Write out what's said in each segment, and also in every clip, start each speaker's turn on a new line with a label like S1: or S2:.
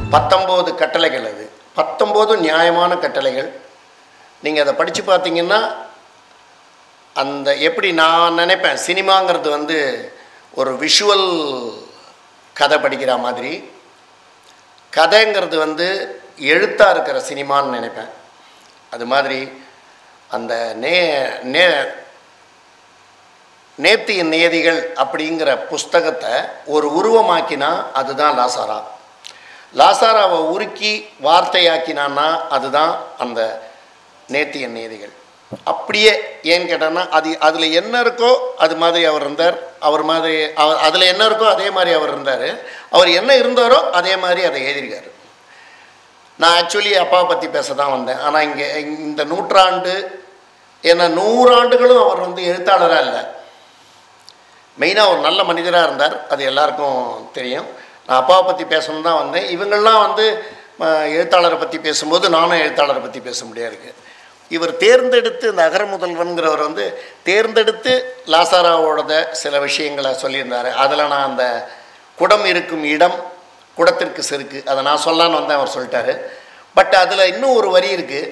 S1: பத்தொம்போது கட்டளைகள் அது பத்தொம்போது நியாயமான கட்டளைகள் நீங்கள் அதை படித்து பார்த்தீங்கன்னா அந்த எப்படி நான் நினைப்பேன் சினிமாங்கிறது வந்து ஒரு விஷுவல் கதை படிக்கிற மாதிரி கதைங்கிறது வந்து எழுத்தாக இருக்கிற சினிமான்னு நினைப்பேன் அது மாதிரி அந்த நே நே நேர்த்தியின் நியதிகள் அப்படிங்கிற புஸ்தகத்தை ஒரு உருவமாக்கினா அதுதான் லாசாரா லாசாராவை உருக்கி வார்த்தையாக்கினான்னா அதுதான் அந்த நேர்த்தியின் நியதிகள் அப்படியே ஏன்னு கேட்டோன்னா அது அதில் என்ன இருக்கோ அது மாதிரி அவர் இருந்தார் அவர் மாதிரி அவர் அதில் என்ன இருக்கோ அதே மாதிரி அவர் இருந்தார் அவர் என்ன இருந்தாரோ அதே மாதிரி அதை எழுதியிருக்காரு நான் ஆக்சுவலி அப்பாவை பற்றி பேச தான் வந்தேன் ஆனால் இங்கே இந்த நூற்றாண்டு ஏன்னா நூறாண்டுகளும் அவர் வந்து எழுத்தாளராக இல்லை மெயினாக ஒரு நல்ல மனிதராக இருந்தார் அது எல்லாருக்கும் தெரியும் நான் அப்பாவை பற்றி பேசணும் தான் வந்தேன் இவங்கள்லாம் வந்து அஹ், எழுத்தாளரை பற்றி பேசும்போது நானும் எழுத்தாளரை பற்றி பேச முடியாது இவர் தேர்ந்தெடுத்து இந்த அகர முதல்வன்கிறவர் வந்து தேர்ந்தெடுத்து லாசாராவோட சில விஷயங்களை சொல்லியிருந்தார் அதில் நான் அந்த குடம் இருக்கும் இடம் குடத்திற்கு செருக்கு அதை நான் சொல்லான்னு வந்தேன் அவர் சொல்லிட்டாரு பட் அதில் இன்னும் ஒரு வரி இருக்குது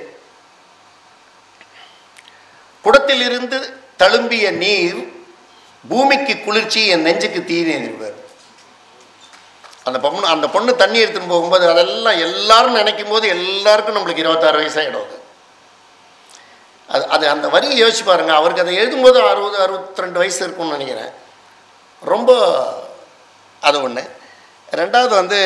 S1: குடத்திலிருந்து தழும்பிய நீர் பூமிக்கு குளிர்ச்சி என் நெஞ்சுக்கு தீ நேர்வார் அந்த பொண்ணு அந்த பொண்ணு தண்ணி எடுத்துன்னு போகும்போது அதெல்லாம் எல்லாரும் நினைக்கும் போது எல்லாருக்கும் நம்மளுக்கு இருபத்தாறு வயசாகிடும் அது அது அது அந்த வரியை யோசிச்சு பாருங்க அவருக்கு அதை எழுதும்போது அறுபது அறுபத்தி ரெண்டு வயசு இருக்கும்னு நினைக்கிறேன் ரொம்ப அது ஒன்று ரெண்டாவது வந்து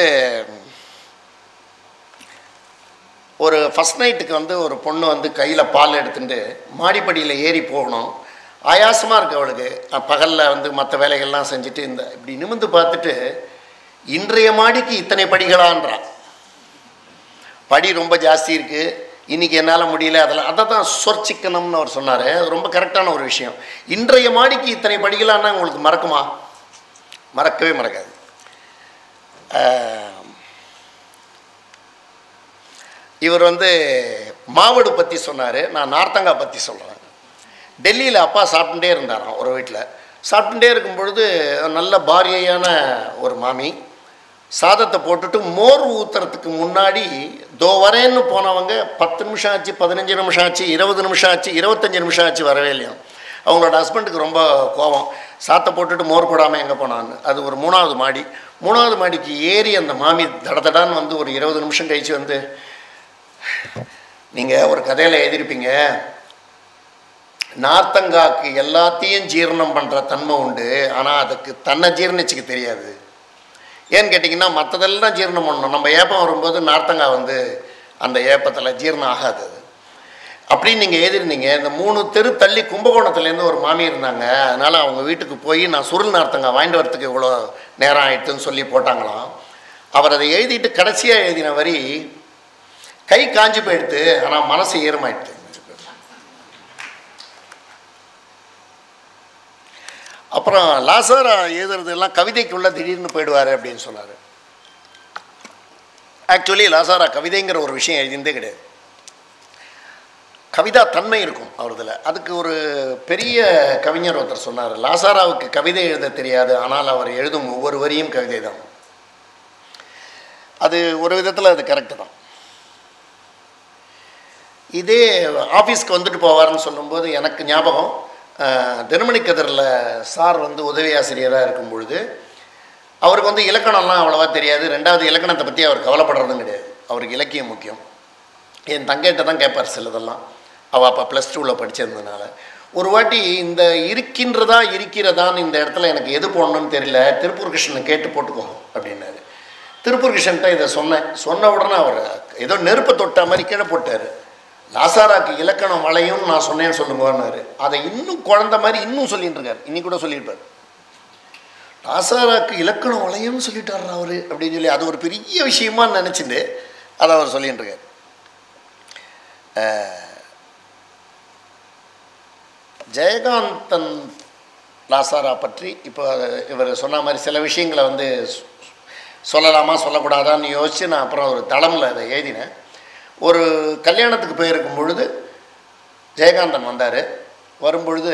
S1: ஒரு ஃபஸ்ட் நைட்டுக்கு வந்து ஒரு பொண்ணு வந்து கையில் பால் எடுத்துட்டு மாடிப்படியில் ஏறி போகணும் ஆயாசமாக இருக்கு அவளுக்கு பகலில் வந்து மற்ற வேலைகள்லாம் செஞ்சுட்டு இந்த இப்படி நிமிந்து பார்த்துட்டு இன்றைய மாடிக்கு இத்தனை படிகளான்றா படி ரொம்ப ஜாஸ்தி இருக்குது இன்றைக்கி என்னால் முடியல அதில் அதை தான் சொற்சிக்கணும்னு அவர் சொன்னார் அது ரொம்ப கரெக்டான ஒரு விஷயம் இன்றைய மாடிக்கு இத்தனை படிகளான்னா உங்களுக்கு மறக்குமா மறக்கவே மறக்காது ஆஹ், இவர் வந்து மாவடு பற்றி சொன்னார் நான் நார்த்தங்காய் பற்றி சொல்கிறேன் டெல்லியில் அப்பா சாப்பிட்டுட்டே இருந்தாராம் ஒரு வீட்டில் சாப்பிட்டுட்டே இருக்கும் பொழுது நல்ல பாரியையான ஒரு மாமி சாதத்தை போட்டுட்டு மோர் ஊற்றுறதுக்கு முன்னாடி தோ வரேன்னு போனவங்க பத்து நிமிஷம் ஆச்சு பதினஞ்சு நிமிஷம் ஆச்சு இருபது நிமிஷம் ஆச்சு இருபத்தஞ்சி நிமிஷம் ஆச்சு வரவே இல்லையா அவங்களோட ஹஸ்பண்டுக்கு ரொம்ப கோபம் சாத்தை போட்டுட்டு மோர் போடாமல் எங்கே போனான்னு அது ஒரு மூணாவது மாடி மூணாவது மாடிக்கு ஏறி அந்த மாமி தடதடான்னு வந்து ஒரு இருபது நிமிஷம் கழிச்சு வந்து நீங்கள் ஒரு கதையில் எழுதியிருப்பீங்க நார்த்தங்காக்கு எல்லாத்தையும் ஜீரணம் பண்ணுற தன்மை உண்டு ஆனால் அதுக்கு தன்னை ஜீரணிச்சுக்க தெரியாது ஏன்னு கேட்டிங்கன்னா மற்றதெல்லாம் ஜீரணம் பண்ணணும் நம்ம ஏப்பம் வரும்போது நார்த்தங்காய் வந்து அந்த ஏப்பத்தில் ஜீரணம் ஆகாது அது அப்படின்னு நீங்கள் எழுதிருந்தீங்க இந்த மூணு தெரு தள்ளி கும்பகோணத்துலேருந்து ஒரு மாமி இருந்தாங்க அதனால் அவங்க வீட்டுக்கு போய் நான் சுருள் நார்த்தங்காய் வாங்கிட்டு வரத்துக்கு இவ்வளோ நேரம் ஆயிடுத்துன்னு சொல்லி போட்டாங்களாம் அவர் அதை எழுதிட்டு கடைசியாக எழுதின வரி கை காஞ்சி போயிடுத்து ஆனால் மனசு ஈரமாயிடுது அப்புறம் லாசாரா எழுதுறதெல்லாம் கவிதைக்குள்ளே திடீர்னு போயிடுவார் அப்படின்னு சொன்னார் ஆக்சுவலி லாசாரா கவிதைங்கிற ஒரு விஷயம் எழுதியிருந்தே கிடையாது கவிதா தன்மை இருக்கும் அவரதில் அதுக்கு ஒரு பெரிய கவிஞர் ஒருத்தர் சொன்னார் லாசாராவுக்கு கவிதை எழுத தெரியாது ஆனால் அவர் எழுதும் ஒவ்வொரு வரியும் கவிதை தான் அது ஒரு விதத்தில் அது கரெக்டு தான் இதே ஆஃபீஸ்க்கு வந்துட்டு போவார்னு சொல்லும்போது எனக்கு ஞாபகம் அஹ், தினமணி கதிரில் சார் வந்து உதவி ஆசிரியராக இருக்கும் பொழுது அவருக்கு வந்து இலக்கணம்லாம் அவ்வளோவா தெரியாது ரெண்டாவது இலக்கணத்தை பற்றி அவர் கவலைப்படுறதும் கிடையாது அவருக்கு இலக்கியம் முக்கியம் என் தங்கைகிட்ட தான் கேட்பார் சிலதெல்லாம் அவள் அப்போ ப்ளஸ் டூவில் படிச்சிருந்ததுனால ஒரு வாட்டி இந்த இருக்கின்றதா இருக்கிறதான்னு இந்த இடத்துல எனக்கு எது போடணும்னு தெரியல திருப்பூர் கிருஷ்ணனை கேட்டு போட்டுக்கோ அப்படின்னாரு திருப்பூர் கிருஷ்ணன்ட்ட இதை சொன்னேன் சொன்ன உடனே அவர் ஏதோ நெருப்பை தொட்ட மாதிரி கீழே போட்டார் லாசாராக்கு இலக்கணம் வளையும் நான் சொன்னேன்னு சொல்லுங்கன்னாரு அதை இன்னும் குழந்த மாதிரி இன்னும் சொல்லிட்டு இருக்காரு இன்னி கூட சொல்லியிருப்பார் லாசாராக்கு இலக்கணம் வளையும்னு சொல்லிட்டார் அவர் அப்படின்னு சொல்லி அது ஒரு பெரிய விஷயமா நினச்சிட்டு அதை அவர் சொல்லிட்டு இருக்கார் அஹ், ஜெயகாந்தன் லாசாரா பற்றி இப்போ இவர் சொன்ன மாதிரி சில விஷயங்களை வந்து சொ- சொல்லலாமா சொல்லக்கூடாதான்னு யோசித்து நான் அப்புறம் ஒரு தளமில் அதை எழுதினேன் ஒரு கல்யாணத்துக்கு போயிருக்கும் பொழுது ஜெயகாந்தன் வந்தார் வரும்பொழுது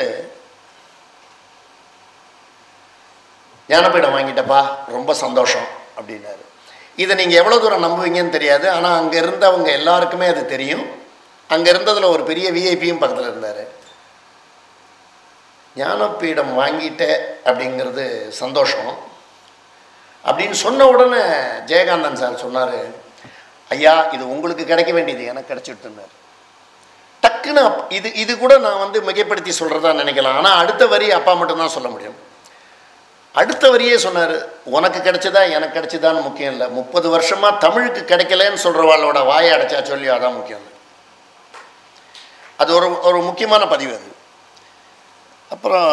S1: ஞானபீடம் வாங்கிட்டப்பா ரொம்ப சந்தோஷம் அப்படின்னாரு இதை நீங்கள் எவ்வளோ தூரம் நம்புவீங்கன்னு தெரியாது ஆனால் அங்கே இருந்தவங்க எல்லாருக்குமே அது தெரியும் அங்கே இருந்ததில் ஒரு பெரிய விஐபியும் பக்கத்தில் இருந்தார் ஞானப்பீடம் வாங்கிட்ட அப்படிங்கிறது சந்தோஷம் அப்படின்னு சொன்ன உடனே ஜெயகாந்தன் சார் சொன்னார் ஐயா இது உங்களுக்கு கிடைக்க வேண்டியது எனக்கு கிடைச்சிட்டுனார் டக்குன்னு அப் இது இது கூட நான் வந்து மிகைப்படுத்தி சொல்கிறதா நினைக்கலாம் ஆனால் அடுத்த வரி அப்பா மட்டும்தான் சொல்ல முடியும் அடுத்த வரியே சொன்னார் உனக்கு கிடைச்சதா எனக்கு கிடைச்சதான்னு முக்கியம் இல்லை முப்பது வருஷமாக தமிழுக்கு கிடைக்கலன்னு சொல்கிறவாளோட வாயை அடைச்சா சொல்லி அதான் முக்கியம் அது ஒரு ஒரு முக்கியமான பதிவு அது அப்புறம்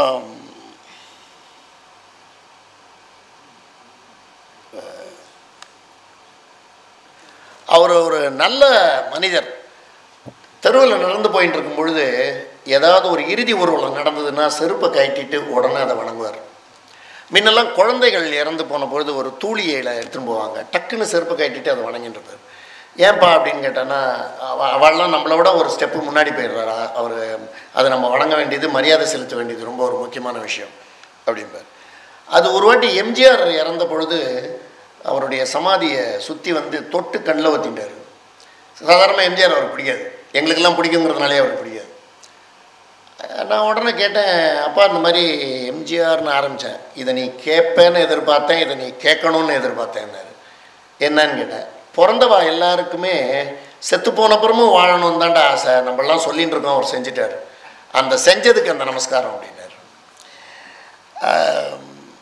S1: அவர் ஒரு நல்ல மனிதர் தெருவில் நடந்து போயிட்டு இருக்கும் பொழுது ஏதாவது ஒரு இறுதி ஊர்வலம் நடந்ததுன்னா செருப்பை கட்டிட்டு உடனே அதை வணங்குவார் முன்னெல்லாம் குழந்தைகள் இறந்து போன பொழுது ஒரு தூளியில் எடுத்துன்னு போவாங்க டக்குன்னு செருப்பை கட்டிட்டு அதை வணங்கிட்டு இருப்பார் ஏன்பா அப்படின்னு கேட்டான்னா அவ அவள்லாம் நம்மளை விட ஒரு ஸ்டெப்பு முன்னாடி போயிடுறாரா அவர் அதை நம்ம வணங்க வேண்டியது மரியாதை செலுத்த வேண்டியது ரொம்ப ஒரு முக்கியமான விஷயம் அப்படிம்பார் அது ஒரு வாட்டி எம்ஜிஆர் இறந்த பொழுது அவருடைய சமாதியை சுற்றி வந்து தொட்டு கண்ணில் ஊற்றிட்டார் சாதாரணமாக எம்ஜிஆர் அவருக்கு பிடிக்காது எங்களுக்கெல்லாம் பிடிக்குங்கிறதுனாலே அவருக்கு பிடிக்காது நான் உடனே கேட்டேன் அப்பா இந்த மாதிரி எம்ஜிஆர்னு ஆரம்பித்தேன் இதை நீ கேட்பேன்னு எதிர்பார்த்தேன் இதை நீ கேட்கணும்னு எதிர்பார்த்தேன்னாரு என்னன்னு கேட்டேன் பிறந்தவா எல்லாருக்குமே செத்து போனப்புறமும் வாழணும் தான்டா ஆசை நம்மளாம் சொல்லிட்டு இருக்கோம் அவர் செஞ்சிட்டார் அந்த செஞ்சதுக்கு அந்த நமஸ்காரம் அப்படின்னாரு ஆஹ்,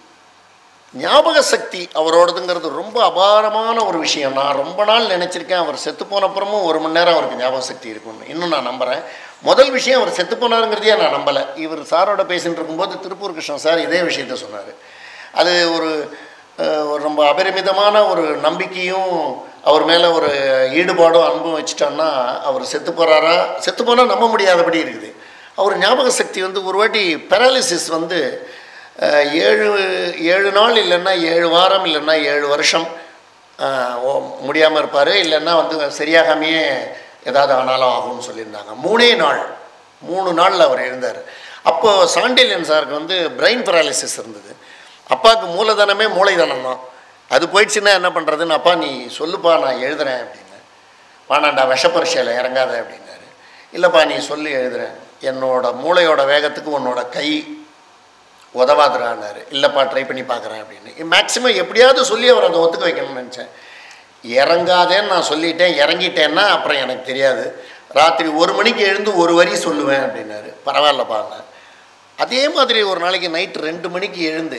S1: ஞாபக சக்தி அவரோடதுங்கிறது ரொம்ப அபாரமான ஒரு விஷயம் நான் ரொம்ப நாள் நினச்சிருக்கேன் அவர் செத்து போனப்புறமும் ஒரு மணி நேரம் அவருக்கு ஞாபக சக்தி இருக்கும்னு இன்னும் நான் நம்புகிறேன் முதல் விஷயம் அவர் செத்து போனாருங்கிறதையே நான் நம்பலை இவர் சாரோட பேசிட்டு இருக்கும்போது திருப்பூர் கிருஷ்ணன் சார் இதே விஷயத்த சொன்னார் அது ஒரு அஹ், ஒரு ரொம்ப அபரிமிதமான ஒரு நம்பிக்கையும் அவர் மேலே ஒரு ஈடுபாடும் அன்பும் வச்சுட்டோன்னா அவர் செத்து போகிறாரா செத்து போனால் நம்ப முடியாதபடி இருக்குது அவர் ஞாபக சக்தி வந்து ஒரு வாட்டி பெராலிசிஸ் வந்து அஹ், ஏழு ஏழு நாள் இல்லைன்னா ஏழு வாரம் இல்லைன்னா ஏழு வருஷம் முடியாமல் இருப்பார் இல்லைன்னா வந்து சரியாகாமையே ஏதாவது ஆனாலும் ஆகும்னு சொல்லியிருந்தாங்க மூணே நாள் மூணு நாளில் அவர் எழுந்தார் அப்போ சாண்டில்யன் சாருக்கு வந்து பிரெயின் பெராலிசிஸ் இருந்தது அப்பாவுக்கு மூலதனமே மூளைதனம் தான் அது போயிடுச்சுன்னா என்ன பண்ணுறதுன்னு அப்பா நீ சொல்லுப்பா நான் எழுதுறேன் அப்படின்னு வானாண்டா விஷப்பரிசையில் இறங்காத அப்படின்னாரு இல்லைப்பா நீ சொல்லி எழுதுறேன் என்னோட மூளையோட வேகத்துக்கு உன்னோட கை உதவாதுறான்னாரு இல்லைப்பா ட்ரை பண்ணி பார்க்குறேன் அப்படின்னு மேக்ஸிமம் எப்படியாவது சொல்லி அவர் அதை ஒத்துக்க வைக்கணும்னு நினச்சேன் இறங்காதேன்னு நான் சொல்லிட்டேன் இறங்கிட்டேன்னா அப்புறம் எனக்கு தெரியாது ராத்திரி ஒரு மணிக்கு எழுந்து ஒரு வரி சொல்லுவேன் அப்படின்னாரு பரவாயில்லப்பாங்க அதே மாதிரி ஒரு நாளைக்கு நைட்டு ரெண்டு மணிக்கு எழுந்து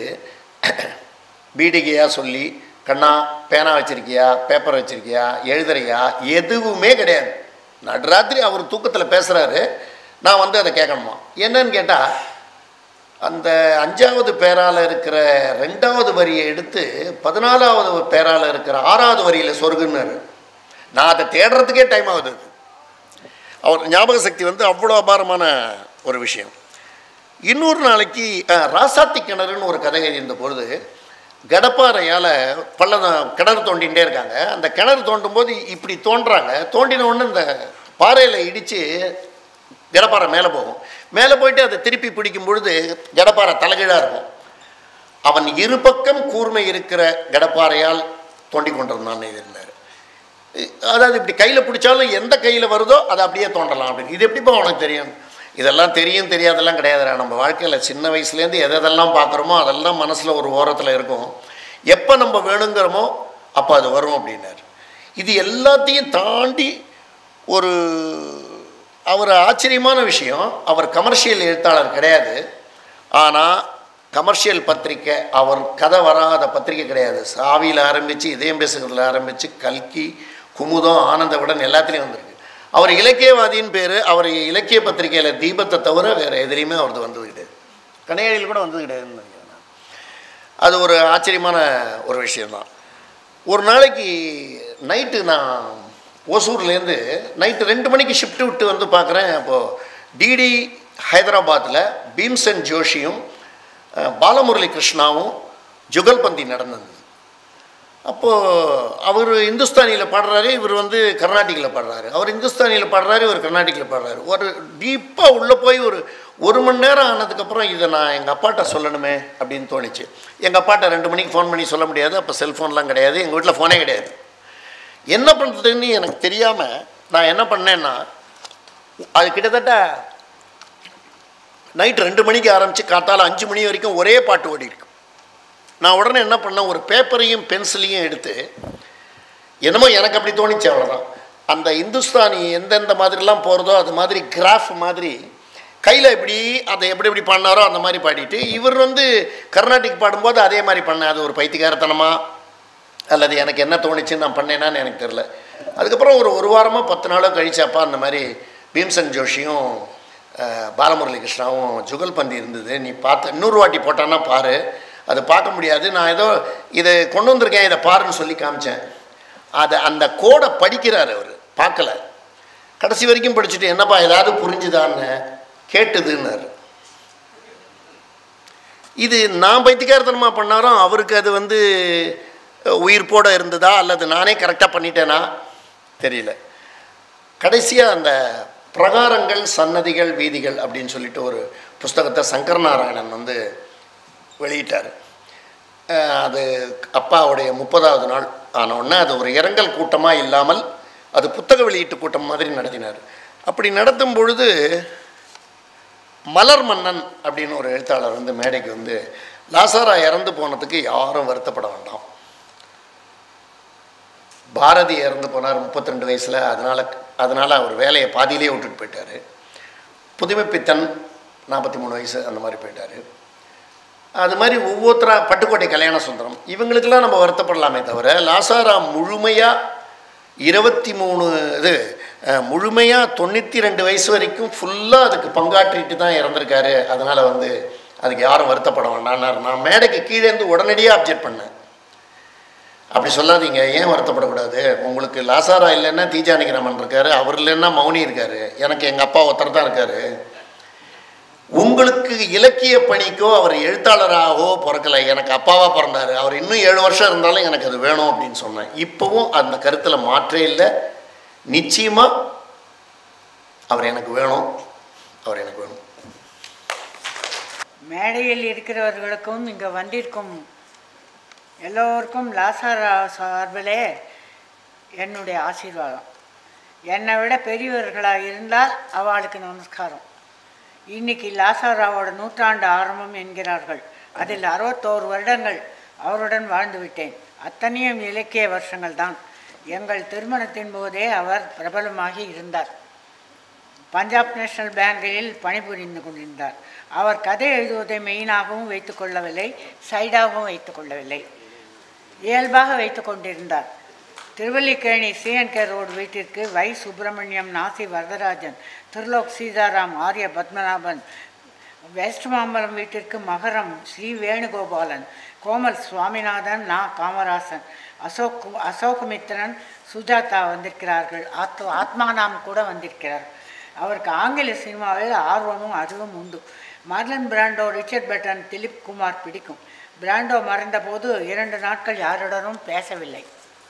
S1: பீடிகையாக சொல்லி கண்ணா பேனா வச்சிருக்கியா பேப்பர் வச்சிருக்கியா எழுதுறியா எதுவுமே கிடையாது நடுராத்திரி அவர் தூக்கத்தில் பேசுகிறாரு நான் வந்து அதை கேட்கணுமா என்னன்னு கேட்டால் அந்த அஞ்சாவது பேரால் இருக்கிற ரெண்டாவது வரியை எடுத்து பதினாலாவது பேரால் இருக்கிற ஆறாவது வரியில் சொருகுன்னாரு நான் அதை தேடுறதுக்கே டைம் ஆகுது அது. அவர் ஞாபக சக்தி வந்து அவ்வளோ அபாரமான ஒரு விஷயம் இன்னொரு நாளைக்கு அஹ், ராசாத்தி கிணறுன்னு ஒரு கதை எழுதியிருந்த பொழுது கடப்பாறையால் பள்ளம் கிணறு தோண்டிகிட்டே இருக்காங்க அந்த கிணறு தோண்டும் போது இப்படி தோண்டுறாங்க தோண்டின உடனே இந்த பாறையில் இடித்து கடப்பாறை மேலே போகும் மேலே போயிட்டு அதை திருப்பி பிடிக்கும் பொழுது கடப்பாறை தலைகீழாக இருக்கும் அவன் இரு பக்கம் கூர்மை இருக்கிற கடப்பாறையால் தோண்டி கொண்டிருந்தான்னு இருந்தார் அதாவது இப்படி கையில் பிடிச்சாலும் எந்த கையில் வருதோ அதை அப்படியே தோண்டலாம் அப்படின்னு இது எப்படிப்பா உனக்கு தெரியும் இதெல்லாம் தெரியும் தெரியாதெல்லாம் கிடையாதுடா நம்ம வாழ்க்கையில் சின்ன வயசுலேருந்து எதை எதெல்லாம் பார்க்குறோமோ அதெல்லாம் மனசில் ஒரு ஓரத்தில் இருக்கும் எப்போ நம்ம வேணுங்கிறோமோ அப்போ அது வரும் அப்படின்னாரு இது எல்லாத்தையும் தாண்டி ஒரு அவர் ஆச்சரியமான விஷயம் அவர் கமர்ஷியல் எழுத்தாளர் கிடையாது ஆனால் கமர்ஷியல் பத்திரிக்கை அவர் கதை வராத பத்திரிக்கை கிடையாது சாவியில் ஆரம்பித்து இதயம் பேசுகிறதுல ஆரம்பித்து கல்கி குமுதம் ஆனந்த விடன் எல்லாத்துலேயும் வந்திருக்கு அவர் இலக்கியவாதின்னு பேர் அவர் இலக்கிய பத்திரிக்கையில் தீபத்தை தவிர வேறு எதுலேயுமே அவரது வந்தது கிடையாது கனையாளியில் கூட வந்தது கிடையாதுன்னு நினைக்கிறேன் நான். அது ஒரு ஆச்சரியமான ஒரு விஷயந்தான் ஒரு நாளைக்கு நைட்டு நான் ஓசூர்லேருந்து நைட்டு ரெண்டு மணிக்கு ஷிஃப்ட் விட்டு வந்து பார்க்குறேன் அப்போது டிடி ஹைதராபாத்தில் பீம்சன் ஜோஷியும் அஹ், பாலமுரளி கிருஷ்ணாவும் ஜுகல்பந்தி நடந்தது அப்போது அவர் இந்துஸ்தானியில் பாடுறாரு இவர் வந்து கர்நாடிக்கில் பாடுறாரு அவர் இந்துஸ்தானியில் பாடுறாரு இவர் கர்நாடிக்கில் பாடுறாரு ஒரு டீப்பாக உள்ளே போய் ஒரு ஒரு மணி நேரம் ஆனதுக்கப்புறம் இதை நான் எங்கள் அப்பாட்ட சொல்லணுமே அப்படின்னு தோணுச்சு எங்கள் அப்பாட்ட ரெண்டு மணிக்கு ஃபோன் பண்ணி சொல்ல முடியாது அப்போ செல்ஃபோன்லாம் கிடையாது எங்கள் வீட்டில் ஃபோனே கிடையாது என்ன பண்ணுறதுன்னு எனக்கு தெரியாமல் நான் என்ன பண்ணேன்னா அது கிட்டத்தட்ட நைட் ரெண்டு மணிக்கு ஆரம்பித்து காத்தால அஞ்சு மணி வரைக்கும் ஒரே பாட்டு ஓடி இருக்கும் நான் உடனே என்ன பண்ணேன் ஒரு பேப்பரையும் பென்சிலையும் எடுத்து என்னமோ எனக்கு அப்படி தோணிச்சு அவ்வளோதான் அந்த இந்துஸ்தானி எந்தெந்த மாதிரிலாம் போகிறதோ அது மாதிரி கிராஃப் மாதிரி கையில் இப்படி அதை எப்படி எப்படி பண்ணாரோ அந்த மாதிரி பாடிட்டு இவர் வந்து கர்நாடிக் பாடும்போது அதே மாதிரி பண்ண அது ஒரு பைத்தியகாரத்தனமா அல்லது எனக்கு என்ன தோணுச்சுன்னு நான் பண்ணேனான்னு எனக்கு தெரில அதுக்கப்புறம் ஒரு ஒரு வாரமாக பத்து நாளோ கழிச்சப்பா அந்த மாதிரி பீம்சன் ஜோஷியும் அஹ், பாலமுரளி கிருஷ்ணாவும் ஜுகல்பந்தி இருந்தது நீ பார்த்து இன்னொரு வாட்டி போட்டான்னா பாரு அது பார்க்க முடியாது நான் ஏதோ இதை கொண்டு வந்திருக்கேன் இதை பாருன்னு சொல்லி காமிச்சேன் அதை அந்த கோடை படிக்கிறார் அவர் பார்க்கல கடைசி வரைக்கும் படிச்சுட்டு என்னப்பா ஏதாவது புரிஞ்சுதான்னு கேட்டுதுன்னாரு இது நான் பைத்தியக்காரத்தனமாக பண்ணாலும் அவருக்கு அது வந்து அஹ், உயிர்ப்போட இருந்ததா அல்லது நானே கரெக்டாக பண்ணிட்டேனா தெரியல கடைசியாக அந்த பிரகாரங்கள் சன்னதிகள் வீதிகள் அப்படின்னு சொல்லிட்டு ஒரு புஸ்தகத்தை சங்கர் நாராயணன் வந்து வெளியிட்டார் அஹ், அது அப்பாவுடைய முப்பதாவது நாள் ஆன உடனே அது ஒரு இரங்கல் கூட்டமாக இல்லாமல் அது புத்தக வெளியீட்டு கூட்டம் மாதிரி நடத்தினார் அப்படி நடத்தும் பொழுது மலர் மன்னன் அப்படின்னு ஒரு எழுத்தாளர் வந்து மேடைக்கு வந்து லாசாரா இறந்து போனதுக்கு யாரும் வருத்தப்பட வேண்டாம் பாரதி இறந்து போனார் 32 ரெண்டு வயசில் அதனால் அதனால் அவர் வேலையை பாதியிலே விட்டுட்டு போயிட்டார் புதுமைப்பித்தன் நாற்பத்தி மூணு வயசு அந்த மாதிரி போயிட்டார் அது மாதிரி ஒவ்வொருத்தரா பட்டுக்கோட்டை கல்யாண சுந்தரம் இவங்களுக்கெல்லாம் நம்ம வருத்தப்படலாமே தவிர லாசாரா முழுமையாக இருபத்தி மூணு இது அஹ், முழுமையாக தொண்ணூற்றி ரெண்டு வயசு வரைக்கும் ஃபுல்லாக அதுக்கு பங்காற்றிட்டு தான் இறந்துருக்காரு அதனால் வந்து அதுக்கு யாரும் வருத்தப்பட வேண்டாம்னாரு நான் மேடைக்கு கீழே இருந்து உடனடியாக அப்ஜெக்ட் பண்ணேன் அப்படி சொல்லாதீங்க ஏன் வருத்தப்படக்கூடாது உங்களுக்கு லாசாரா இல்லைன்னா தீஜானிக்கு ராமன் இருக்காரு அவர் இல்லைன்னா மௌனி இருக்காரு எனக்கு எங்கள் அப்பா ஒருத்தர் தான் இருக்காரு உங்களுக்கு இலக்கிய பணிக்கோ அவர் எழுத்தாளராகவோ பிறக்கலை எனக்கு அப்பாவாக பிறந்தார் அவர் இன்னும் ஏழு வருஷம் இருந்தாலும் எனக்கு அது வேணும் அப்படின்னு சொன்னேன் இப்போவும் அந்த கருத்தில் மாற்றே இல்லை நிச்சயமாக அவர் எனக்கு வேணும் அவர் எனக்கு வேணும்
S2: மேடையில் இருக்கிறவர்களுக்கும் இங்கே வந்திருக்கும் எல்லோருக்கும் லாசாரா சார்பிலே என்னுடைய ஆசீர்வாதம் என்னை விட பெரியவர்களாக இருந்தால் அவளுக்கு நமஸ்காரம் இன்னைக்கு லாசாராவோட நூற்றாண்டு ஆரம்பம் என்கிறார்கள் அதில் அறுபத்தோரு வருடங்கள் அவருடன் வாழ்ந்து விட்டேன் அத்தனையும் இலக்கிய வருஷங்கள் தான் எங்கள் திருமணத்தின் போதே அவர் பிரபலமாகி இருந்தார் பஞ்சாப் நேஷனல் பேங்கில் பணிபுரிந்து கொண்டிருந்தார் அவர் கதை எழுதுவதை மெயினாகவும் வைத்துக் கொள்ளவில்லை சைடாகவும் வைத்துக் கொள்ளவில்லை இயல்பாக வைத்துக் கொண்டிருந்தார் திருவல்லிக்கேணி சிஎன்கே ரோடு வீட்டிற்கு வை சுப்பிரமணியம் நாசி வரதராஜன் திருலோக் சீதாராம் ஆரிய பத்மநாபன் வெஸ்ட் மாம்பலம் வீட்டிற்கு மகரம் ஸ்ரீ வேணுகோபாலன் கோமல் சுவாமிநாதன் நா காமராசன் அசோக் கு- அசோகமித்திரன் சுஜாதா வந்திருக்கிறார்கள் ஆத் ஆத்மானாம் கூட வந்திருக்கிறார் அவருக்கு ஆங்கில சினிமாவில் ஆர்வமும் அறிவும் உண்டு Marlon Brando Richard Burton Dilip Kumar பிடிக்கும் பிராண்டோ மறைந்தபோது இரண்டு நாட்கள் யாருடனும் பேசவில்லை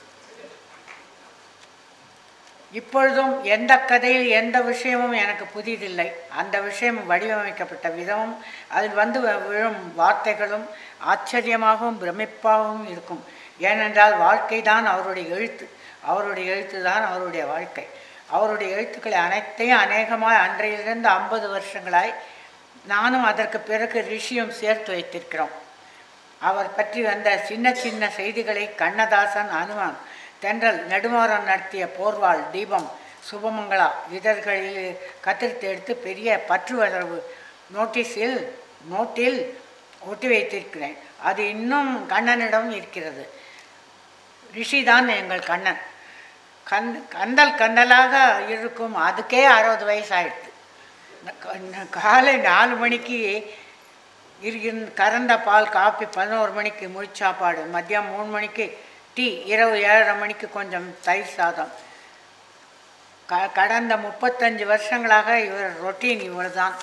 S2: இப்பொழுதும் எந்த கதையில் எந்த விஷயமும் எனக்கு புதிதில்லை அந்த விஷயம் வடிவமைக்கப்பட்ட விதமும் அதில் வந்து வ- விழும் வார்த்தைகளும் ஆச்சரியமாகவும் பிரமிப்பாகவும் இருக்கும் ஏனென்றால் வாழ்க்கை தான் அவருடைய எழுத்து அவருடைய எழுத்து தான் அவருடைய வாழ்க்கை அவருடைய எழுத்துக்களை அனைத்தையும் அநேகமாக அன்றையிலிருந்து ஐம்பது வருஷங்களாய் நானும் அதற்கு பிறகு ரிஷியும் சேர்த்து வைத்திருக்கிறோம் அவர் பற்றி வந்த சின்ன சின்ன செய்திகளை கண்ணதாசன் அனுமான் தென்றல் நெடுமாறன் நடத்திய போர்வாள் தீபம் சுபமங்களா இதழ்களில் கத்திரித்து எடுத்து பெரிய பற்று வளர்வு நோட்டீஸில் நோட்டில் ஒட்டி வைத்திருக்கிறேன் அது இன்னும் கண்ணனிடம் இருக்கிறது ரிஷி தான் எங்கள் கண்ணன் கண் கந்தல் கந்தலாக இருக்கும் அதுக்கே அறுபது வயசு ஆயிடுது ந- காலை நாலு மணிக்கு இருக்கின் கறந்த பால் காப்பி பதினோரு மணிக்கு முழுச் சாப்பாடு மதியம் மூணு மணிக்கு டீ இரவு ஏழரை மணிக்கு கொஞ்சம் தயிர் சாதம் க கடந்த முப்பத்தஞ்சு வருஷங்களாக இவர் ரொட்டீன் இவ்வளவுதான்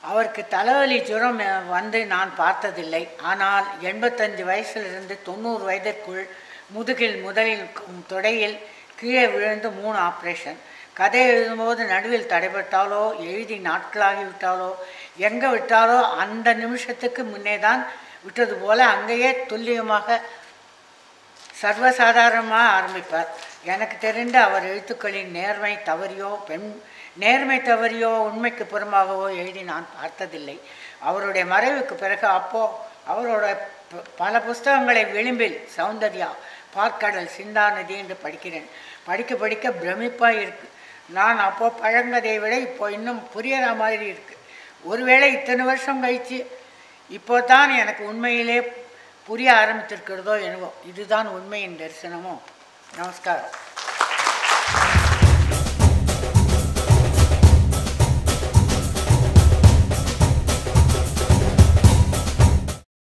S2: அவருக்கு தலைவலி ஜுரம் அஹ், வந்து நான் பார்த்ததில்லை ஆனால் எண்பத்தஞ்சு வயசிலிருந்து தொண்ணூறு வயதிற்குள் முதுகில் முதலில் கு- தொடையில் கீழே விழுந்து மூணு ஆப்ரேஷன் கதை எழுதும்போது நடுவில் தடைபட்டாலோ எழுதி நாட்களாகிவிட்டாலோ எங்கே விட்டாலோ அந்த நிமிஷத்துக்கு முன்னே தான் விட்டது போல அங்கேயே துல்லியமாக சர்வசாதாரணமாக ஆரம்பிப்பார் எனக்கு தெரிந்த அவர் எழுத்துக்களின் நேர்மை தவறியோ பெண் நேர்மை தவறியோ உண்மைக்கு புறமாகவோ எழுதி நான் பார்த்ததில்லை அவருடைய மறைவுக்கு பிறகு அப்போ அவரோட ப- பல புஸ்தகங்களை விளிம்பில் சௌந்தர்யா பார்க்கடல் சிந்தா நதி என்று படிக்கிறேன் படிக்க படிக்க பிரமிப்பாக இருக்கு நான் அப்போ பழங்கதையை விட இப்போ இன்னும் புரியற மாதிரி இருக்கு ஒருவேளை இத்தனை வருஷம் கழிச்சு இப்போ தான் எனக்கு உண்மையிலே புரிய ஆரம்பித்திருக்கிறதோ என்னவோ இதுதான் உண்மையின் தரிசனமோ நமஸ்காரம்